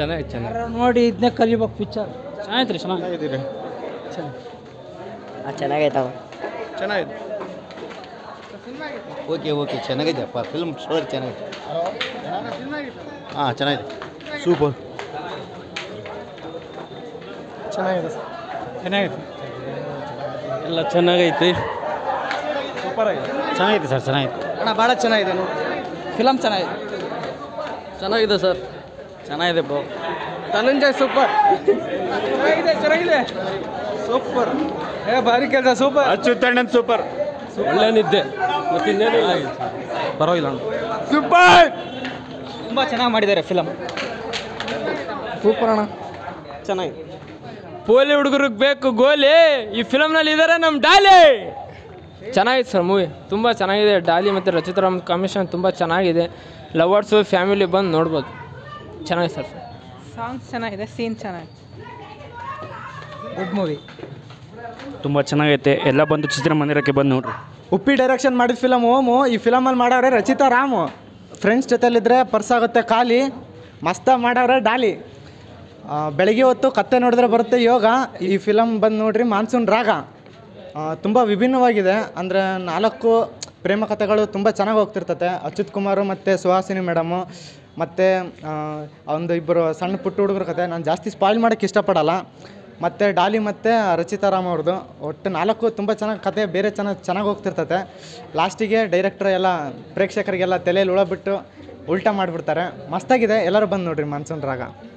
ಚೆನ್ನಾಗಿ ಚೆನ್ನಾಗಿ ನೋಡಿ ಇದನ್ನೇ ಕಲಿಬೇಕು ಪಿಕ್ಚರ್ ಚೆನ್ನಾಗಿತ್ತು ರೀ ಚೆನ್ನಾಗಿ ಚೆನ್ನಾಗಿದ್ದೀರಿ ಚೆನ್ನಾಗೈತವ ಚೆನ್ನಾಗಿದೆ ಓಕೆ ಓಕೆ ಚೆನ್ನಾಗಿದೆ ಅಪ್ಪ ಫಿಲ್ಮ್ ಸ್ಟೋರಿ ಚೆನ್ನಾಗಿದೆ ಹಾಂ ಚೆನ್ನಾಗಿದೆ ಸೂಪರ್ ಚೆನ್ನಾಗಿದೆ ಸರ್ ಚೆನ್ನಾಗಿತ್ತು ಎಲ್ಲ ಚೆನ್ನಾಗೈತಿ ಸೂಪರ್ ಆಗಿದೆ ಚೆನ್ನಾಗಿದೆ ಸರ್ ಚೆನ್ನಾಗಿತ್ತು ಅಣ್ಣ ಭಾಳ ಚೆನ್ನಾಗಿದೆ ನೋಡಿ ಫಿಲಮ್ ಚೆನ್ನಾಗಿದೆ ಚೆನ್ನಾಗಿದೆ ಸರ್ ಚೆನ್ನಾಗಿದೆ ಬ್ರೋ ಧನಂಜಯ್ ಸೂಪರ್ ಚೆನ್ನಾಗಿದೆ ಚೆನ್ನಾಗಿದೆ ಸೂಪರ್ ಏ ಭಾರಿ ಕೆಲಸ ಸೂಪರ್ ಅಚ್ಚುತಣ್ಣನ್ ಸೂಪರ್ ಒಳ್ಳೆ ನಿದ್ದೆ ಮತ್ತೆ ಇನ್ನೇನು ಇಲ್ಲ ಪರವಾಗಿಲ್ಲ ಸೂಪರ್ ತುಂಬ ಚೆನ್ನಾಗಿ ಮಾಡಿದ್ದಾರೆ ಫಿಲಮ್ ಸೂಪರ್ ಅಣ್ಣ ಚೆನ್ನಾಗಿದೆ ಪೋಲಿ ಹುಡುಗರಿಗೆ ಬೇಕು ಗೋಲಿ ಈ ಫಿಲಮ್ನಲ್ಲಿ ಇದ್ದಾರೆ ನಮ್ಮ ಡಾಲಿ ಚೆನ್ನಾಗಿದೆ ಸರ್ ಮೂವಿ ತುಂಬ ಚೆನ್ನಾಗಿದೆ ಡಾಲಿ ಮತ್ತು ರಚಿತಾರಾಮ್ ಕಾಂಬಿನೇಷನ್ ತುಂಬ ಚೆನ್ನಾಗಿದೆ ಲವರ್ಸು ಫ್ಯಾಮಿಲಿ ಬಂದು ನೋಡ್ಬೋದು ಚೆನ್ನಾಗಿದೆ ಸರ್ ಸಾಂಗ್ಸ್ ಚೆನ್ನಾಗಿದೆ ಸೀನ್ ಚೆನ್ನಾಗಿದೆ ಗುಡ್ ಮೂವಿ ತುಂಬ ಚೆನ್ನಾಗೈತೆ ಎಲ್ಲ ಬಂದು ಚಿತ್ರಮಂದಿರಕ್ಕೆ ಬಂದು ನೋಡ್ರಿ ಉಪ್ಪಿ ಡೈರೆಕ್ಷನ್ ಮಾಡಿದ ಫಿಲಮ್ ಓಮು ಈ ಫಿಲಮಲ್ಲಿ ಮಾಡವ್ರೆ ರಚಿತಾ ರಾಮು ಫ್ರೆಂಡ್ಸ್ ಜೊತೆಲಿದ್ರೆ ಪರ್ಸ್ ಆಗುತ್ತೆ ಖಾಲಿ ಮಸ್ತಾಗಿ ಮಾಡವ್ರೆ ಡಾಲಿ ಆ, ಬೆಳಗ್ಗೆ ಹೊತ್ತು ಕತ್ತೆ ನೋಡಿದ್ರೆ ಬರುತ್ತೆ ಯೋಗ ಈ ಫಿಲಮ್ ಬಂದು ನೋಡ್ರಿ ಮಾನ್ಸೂನ್ ರಾಗ ತುಂಬ ವಿಭಿನ್ನವಾಗಿದೆ ಅಂದರೆ ನಾಲ್ಕು ಪ್ರೇಮ ಕಥೆಗಳು ತುಂಬ ಚೆನ್ನಾಗಿ ಹೋಗ್ತಿರ್ತತೆ ಅಚ್ಯುತ್ ಕುಮಾರು ಮತ್ತು ಸುಹಾಸಿನಿ ಮೇಡಮು ಮತ್ತು ಒಂದು ಇಬ್ಬರು ಸಣ್ಣ ಪುಟ್ಟ ಹುಡುಗರ ಕತೆ ನಾನು ಜಾಸ್ತಿ ಸ್ಪಾಯ್ಲ್ ಮಾಡೋಕ್ಕೆ ಇಷ್ಟಪಡಲ್ಲ ಮತ್ತು ಡಾಲಿ ಮತ್ತು ರಚಿತಾರಾಮ್ ಅವ್ರದ್ದು ಒಟ್ಟು ನಾಲ್ಕು ತುಂಬ ಚೆನ್ನಾಗಿ ಕತೆ ಬೇರೆ ಚೆನ್ನಾಗಿ ಚೆನ್ನಾಗಿ ಹೋಗ್ತಿರ್ತತೆ ಲಾಸ್ಟಿಗೆ ಡೈರೆಕ್ಟ್ರ್ ಎಲ್ಲ ಪ್ರೇಕ್ಷಕರಿಗೆಲ್ಲ ತಲೆಯಲ್ಲಿ ಉಳ ಬಿಟ್ಟು ಉಲ್ಟಾ ಮಾಡಿಬಿಡ್ತಾರೆ ಮಸ್ತಾಗಿದೆ ಎಲ್ಲರೂ ಬಂದು ನೋಡ್ರಿ ಮಾನ್ಸೂನ್ ರಾಗ